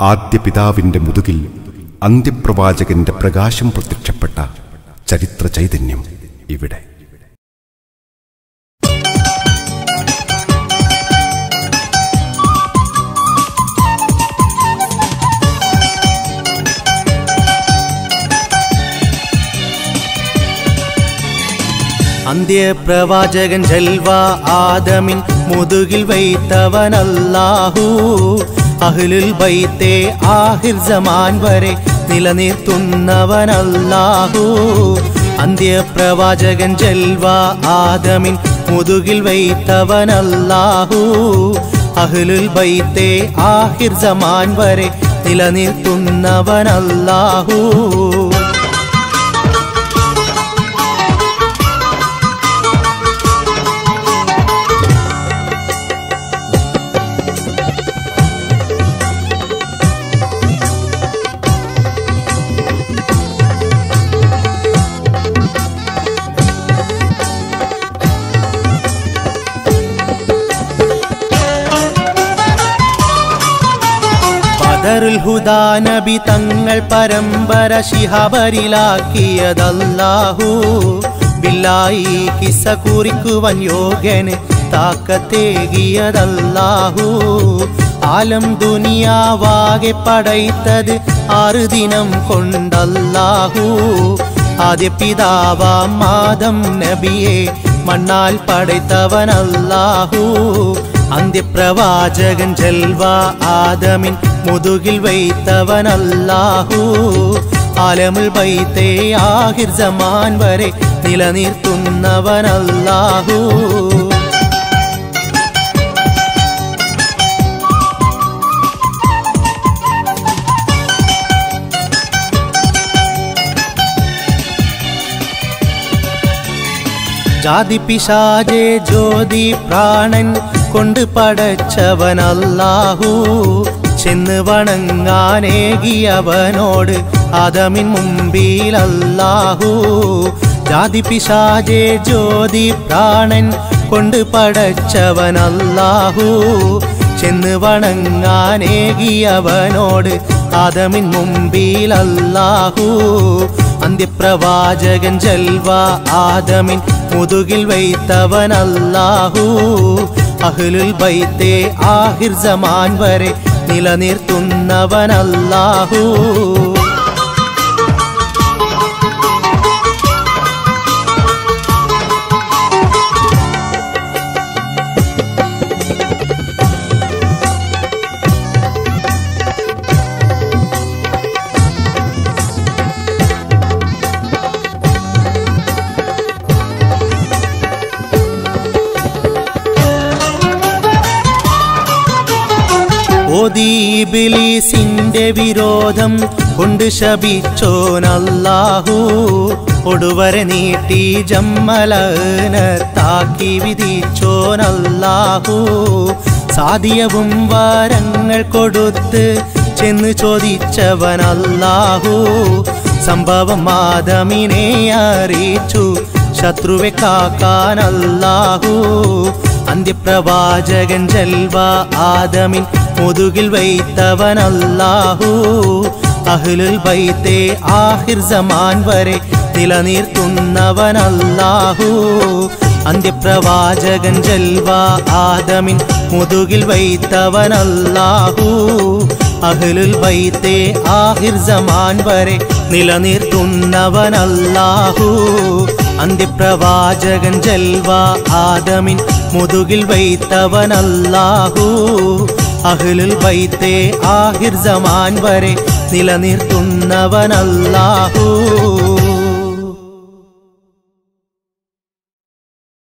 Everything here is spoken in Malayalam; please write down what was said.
ആദ്യ പിതാവിന്റെ മുതുകിൽ അന്ത്യപ്രവാചകന്റെ പ്രകാശം പ്രത്യക്ഷപ്പെട്ട ചരിത്ര ചൈതന്യം ഇവിടെ അന്ത്യപ്രവാചകൻ ജൽവ ആദമിൻ മുതുകിൽ വൈത്തവനല്ലാഹു അഹ്ലുൽ ബൈത്തെ ആഹിർ സമാൻ വരെ നിലനിർത്തുന്നവനല്ലാഹു അന്ത്യപ്രവാചകൻ ജൽവ ആദമിൻ മുതുകിൽ വൈത്തവനല്ലാഹു അഹ്ലുൽ ബൈത്തെ ആഹിർ സമാൻ വരെ നിലനിർത്തുന്നവനല്ലാഹു ബദറുൽ ഹുദാ നബി തങ്ങൾ പരമ്പര ശിഹാബരിലാക്കിയതല്ലാഹു ബില്ലായി കിസ്സ കുറിക്കുവൻ യോഗന് താക്കത്തേകിയതല്ലാഹു ആലം ദുനിയാവാകെ പടൈത്തത് ആറ് ദിനം കൊണ്ടല്ലാഹു ആദ്യ പിതാവാം മാതം നബിയെ മണ്ണാൽ പടൈത്തവനല്ലാഹു അന്ത്യപ്രവാചകൻ ജൽവ ആദമിൻ മുതുകിൽ വൈത്തവനല്ലാഹു ആലമുൽ ബൈത്തെ ആഹിർ സമാൻ വരെ നിലനിർത്തുന്നവനല്ലാഹു ജാതി പിശാജെ ജ്യോതി പ്രാണൻ കൊണ്ട് പടച്ചവനല്ലാഹു ചെന്ന് വണങ്ങാനേകിയവനോട് ആദമിൻ മുമ്പിലല്ലാഹു ജാതി പിശാജെ ജ്യോതി പ്രാണൻ കൊണ്ട് പടച്ചവനല്ലാഹു ചെന്ന് വണങ്ങാനേകിയവനോട് ആദമിൻ മുമ്പിലല്ലാഹു അന്ത്യപ്രവാചകൻ ജൽവ ആദമിൻ മുതുകിൽ വൈത്തവനല്ലാഹു അഹ്ലുൽ ബൈത്തെ ആഹിർ സമാൻ വരെ നിലനിർത്തുന്നവനല്ലാഹു ഓദീബിലീസിന്റെ വിരോധം കൊണ്ട് ശപിച്ചോനല്ലാഹു ഒടുവരെ നീട്ടി ജമ്മലനത്താക്കി വിധിച്ചോനല്ലാഹു സാദിയവും വാരങ്ങൾ കൊടുത്ത് ചെന്ന് ചോദിച്ചവനല്ലാഹു സംഭവം മാതമിനെ അറിയിച്ചു ശത്രുവെ കാക്കാനല്ലാഹു അന്ത്യപ്രവാചകൻ ജൽവ ആദമിൻ മുതുകിൽ വൈത്തവനല്ലാഹു അഹ്ലുൽ ബൈത്തെ ആഹിർ സമാൻ വരെ നിലനിർത്തുന്നവനല്ലാഹു അന്ത്യപ്രവാചകൻ ജൽവ ആദമിൻ മുതുകിൽ വൈത്തവനല്ലാഹു അഹ്ലുൽ ബൈത്തെ ആഹിർ സമാൻ വരെ നിലനിർത്തുന്നവനല്ലാഹു അന്ത്യപ്രവാചകൻ ജൽവ ആദമിൻ മുതുകിൽ വൈത്തവനല്ലാഹു അഹ്ലുൽ ബൈത്തെ ആഹിർ സമാൻ വരെ നിലനിർത്തുന്നവനല്ലാഹു